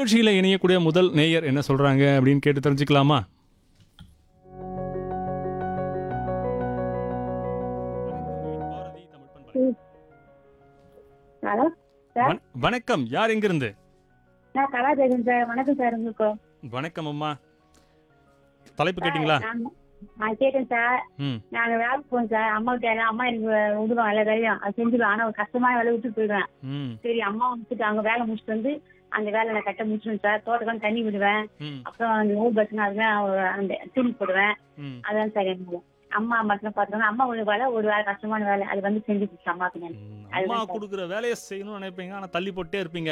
நிகழ்ச்சியில இணையக்கூடிய முதல் நேயர் என்ன சொல்றாங்க அப்படின்னு கேட்டு தெரிஞ்சுக்கலாமா ஹலோ சார் வண- வணக்கம் யார் எங்கிருந்து நான் கலா பேசுறேன் சார் வணக்கம் சார் உங்களுக்கு வணக்கம் அம்மா தலைப்பு கேட்டிங்களா நான் நான் கேட்டேன் சார் ம் நாங்க வேலைக்கு போவோம் சார் அம்மா கிட்ட அம்மா எனக்கு விடுவோம் எல்லா வேலையும் அது செஞ்சுருவேன் ஆனா ஒரு கஷ்டமான வேலை விட்டு போயிடுவேன் ம் சரி அம்மா வந்துட்டு அவங்க வேலை முடிச்சுட்டு வந்து அந்த வேலை நான் கட்ட முடிச்சிடுவேன் சார் தோட்டக்கான தண்ணி விடுவேன் ம் அப்புறம் அந்த ஊர் பஸ்னா அதுதான் அந்த துணி போடுவேன் ம் அதான் சார் எனக்கு அம்மா மட்டும் பார்த்தோம்னா அம்மா ஒரு வேலை ஒரு வேலை கஷ்டமான வேலை அது வந்து செஞ்சு கொடுத்து அம்மாக்கு நான் ம். அம்மா அதுதான் சார். கொடுக்குற வேலையை செய்யணும்னு நினைப்பீங்க ஆனா தள்ளி போட்டே இருப்பீங்க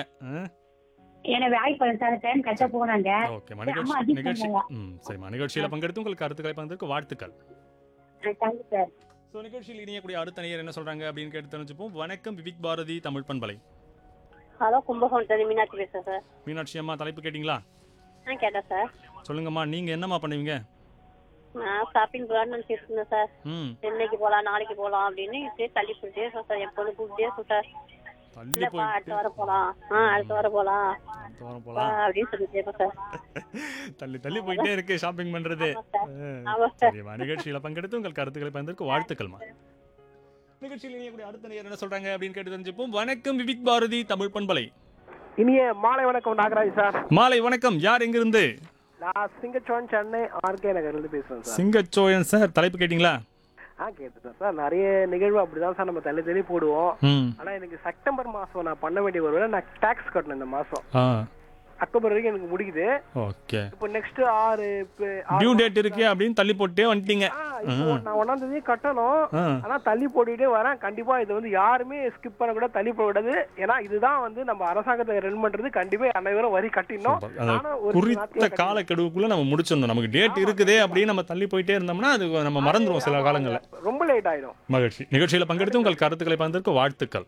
ஏன்னா வேலைக்கு போறேன் சார் டைம் கட்ட போனாங்க ஓகே அம்மா நிகழ்ச்சி அதிகம் நிகழ்ச்சி பண்ணுவா. ம் சரிம்மா நிகழ்ச்சியில பங்கெடுத்து உங்களுக்கு கருத்துக்களை பகிர்ந்ததற்கு வாழ்த்துக்கள் தேங்க்யூ சார் ஸோ நிகழ்ச்சியில் இணையக்கூடிய அடுத்த நேயர் என்ன சொல்றாங்க அப்படின்னு கேட்டு தெரிஞ்சுப்போம் வணக்கம் விவிக் பாரதி தமிழ் பண்பலை ஹலோ கும்பகோணத்துல மீனாட்சி பேசுறேன் சார் மீனாட்சி அம்மா தலைப்பு கேட்டிங்களா ஆ கேட்டேன் சார் சொல்லுங்கம்மா நீங்க என்னம்மா பண்ணுவீங்க நான் ஷாப்பிங் போகலான்னு நினச்சிட்டு இருந்தேன் சார் ம் சென்னைக்கு போகலாம் நாளைக்கு போகலாம் அப்படின்னு இப்படியே தள்ளி போயிட்டே இருக்கேன் சார் எப்போது கூப்பிட்டே இருக்கேன் சார் தள்ளி இல்லப்பா அடுத்த போயிட்டு வாரம் போகலாம் ஆ அடுத்த வாரம் போகலாம் அடுத்த வாரம் போலாம் அப்படின்னு சொல்லிட்டே இருக்கேன் சார் தள்ளி தள்ளி போயிட்டே இருக்கு ஷாப்பிங் பண்றது ஆமா சார் ஆ. ஆமா சார் சரிம்மா நிகழ்ச்சியில பங்கெடுத்து உங்கள் கருத்துக்களை பகிர்ந்ததற்கு வாழ்த்துக்கள்மா நிகழ்ச்சியில் இணையக்கூடிய அடுத்த நேயர் என்ன சொல்றாங்க அப்படின்னு கேட்டு தெரிஞ்சுப்போம் வணக்கம் விவிக் பாரதி தமிழ் பண்பலை இனிய மாலை வணக்கம் நாகராஜ் சார் மாலை வணக்கம் யார் எங்கிருந்து நான் சிங்கச்சோன் சென்னை ஆர்கே நகர்லேருந்து பேசுறேன் சார் சிங்கச்சோயன் சார் தலைப்பு கேட்டிங்களா ஆ கேட்டுட்டேன் சார் நிறைய நிகழ்வு அப்படிதான் சார் நம்ம தள்ளி தள்ளி போடுவோம் ம் ஆனா எனக்கு செப்டம்பர் மாசம் நான் பண்ண வேண்டிய ஒரு வேலை நான் டாக்ஸ் கட்டணும் இந்த மாசம் ஆ அக்டோபர் வரைக்கும் எனக்கு முடிக்குது ஓகே இப்போ நெக்ஸ்ட் ஆறு இப்ப ஆறு டியூ டேட் இருக்கு அப்படின்னு தள்ளி போட்டே வந்துட்டீங்க ஆ, இப்போ நான் ஒன்னாம் தேதி கட்டணும் ஆ ஆனா தள்ளி போட்டுட்டே வரேன் கண்டிப்பா இது வந்து யாருமே ஸ்கிப் பண்ண கூட தள்ளி போடக்கூடாது ஏன்னா இதுதான் வந்து நம்ம அரசாங்கத்தை ரன் பண்றது கண்டிப்பா அனைவரும் வரி கட்டிடணும் சூப்பர். அந்த நானும் ஒரு குறித்த நாட்களா காலக்கெடுவுக்குள்ள நம்ம முடிச்சிருந்தோம் நமக்கு டேட் இருக்குதே அப்படின்னு நம்ம தள்ளி போயிட்டே இருந்தோம்னா அது நம்ம மறந்துடுவோம் சில காலங்கள்ல கட்டிடணும். ரொம்ப லேட் ஆயிடும் மகிழ்ச்சி நிகழ்ச்சியில் பங்கெடுத்து உங்கள் கருத்துக்களை பகிர்ந்ததற்கு வாழ்த்துக்கள்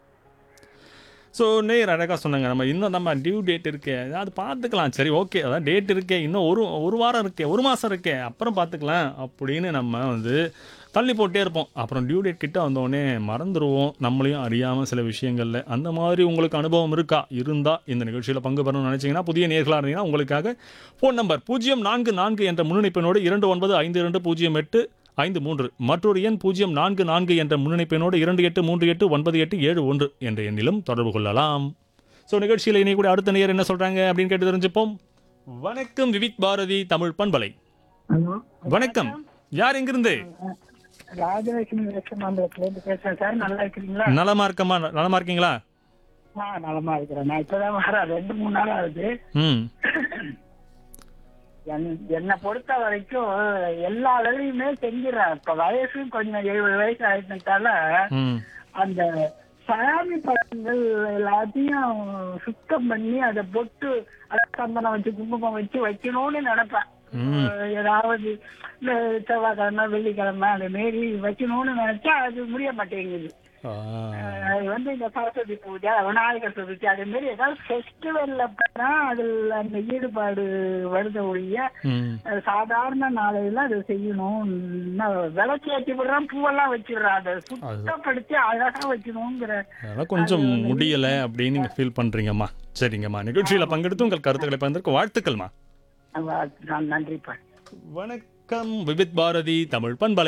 ஸோ நேர் அழகாக சொன்னாங்க நம்ம இன்னும் நம்ம டியூ டேட் இருக்கே அது பார்த்துக்கலாம் சரி ஓகே அதான் டேட் இருக்கே இன்னும் ஒரு ஒரு வாரம் இருக்கே ஒரு மாதம் இருக்கே அப்புறம் பார்த்துக்கலாம் அப்படின்னு நம்ம வந்து தள்ளி போட்டே இருப்போம் அப்புறம் டியூ டேட் கிட்ட வந்தோடனே மறந்துடுவோம் நம்மளையும் அறியாமல் சில விஷயங்களில் அந்த மாதிரி உங்களுக்கு அனுபவம் இருக்கா இருந்தால் இந்த நிகழ்ச்சியில் பங்கு பெறணும்னு நினச்சிங்கன்னா புதிய நேர்களாக இருந்தீங்கன்னா உங்களுக்காக ஃபோன் நம்பர் பூஜ்ஜியம் நான்கு நான்கு என்ற முன்னிணைப்பினோடு இரண்டு ஒன்பது ஐந்து இரண்டு பூஜ்ஜியம் எட்டு ஐந்து மூன்று மற்றொரு எண் பூஜ்ஜியம் நான்கு நான்கு என்ற முன்னிணைப்பினோடு இரண்டு எட்டு மூன்று எட்டு ஒன்பது எட்டு ஏழு ஒன்று என்ற எண்ணிலும் தொடர்பு கொள்ளலாம் ஸோ நிகழ்ச்சியில் இணையக்கூடிய அடுத்த நேயர் என்ன சொல்றாங்க அப்படின்னு கேட்டு தெரிஞ்சுப்போம் வணக்கம் விவிக் பாரதி தமிழ் பண்பலை ஹலோ வணக்கம் யார் எங்கிருந்து ராஜலட்சுமி லட்சுமந்திரத்துல இருந்து பேசுறேன் சார் நல்லா இருக்கிறீங்களா நலமா இருக்கமா நலமா இருக்கீங்களா ஆ நலமா இருக்கிறேன் நான் இப்பதான் வரேன் ரெண்டு மூணு நாள் ஆகுது ம் என்- என்னை பொறுத்த வரைக்கும் எல்லா வேலையுமே செஞ்சிடறேன் இப்ப வயசு கொஞ்சம் எழுபது வயசு ஆயிட்டதால ம் அந்த சாமி படங்கள் எல்லாத்தையும் சுத்தம் பண்ணி அதை பொட்டு அதை சந்தனம் வச்சு குங்குமம் வச்சு வைக்கணும்னு நினைப்பேன் ம். ஏதாவது இந்த செவ்வாய்க்கிழமை வெள்ளிக்கிழமை அந்த மாரி வைக்கணும்னு நினைச்சா அது முடிய மாட்டேங்குது ஆ, அது வந்து இந்த சரஸ்வதி பூஜை விநாயகர் சதுர்த்தி அதே மாதிரி ஏதாவது ஃபெஸ்டிவல்ல தான் அதுல அந்த ஈடுபாடு வருத ஒழிய ம் அஹ் சாதாரண நாளையில அதை செய்யணும் நான் விளக்கு ஏற்றி விடுறேன் பூவெல்லாம் வச்சிடுறேன் அதை சுத்தப்படுத்தி அழகா வைக்கணுங்கிற அதெல்லாம் கொஞ்சம் முடியலை அப்படின்னு நீங்கள் ஃபீல் பண்ணுறீங்கம்மா சரிங்கம்மா நிகழ்ச்சியில் பங்கெடுத்து உங்கள் கருத்துக்களை பகிர்ந்ததற்கு வாழ்த்துக்கள்மா அஹ் நான் நன்றிப்பா வணக்கம் விவித் பாரதி தமிழ் பண்பலை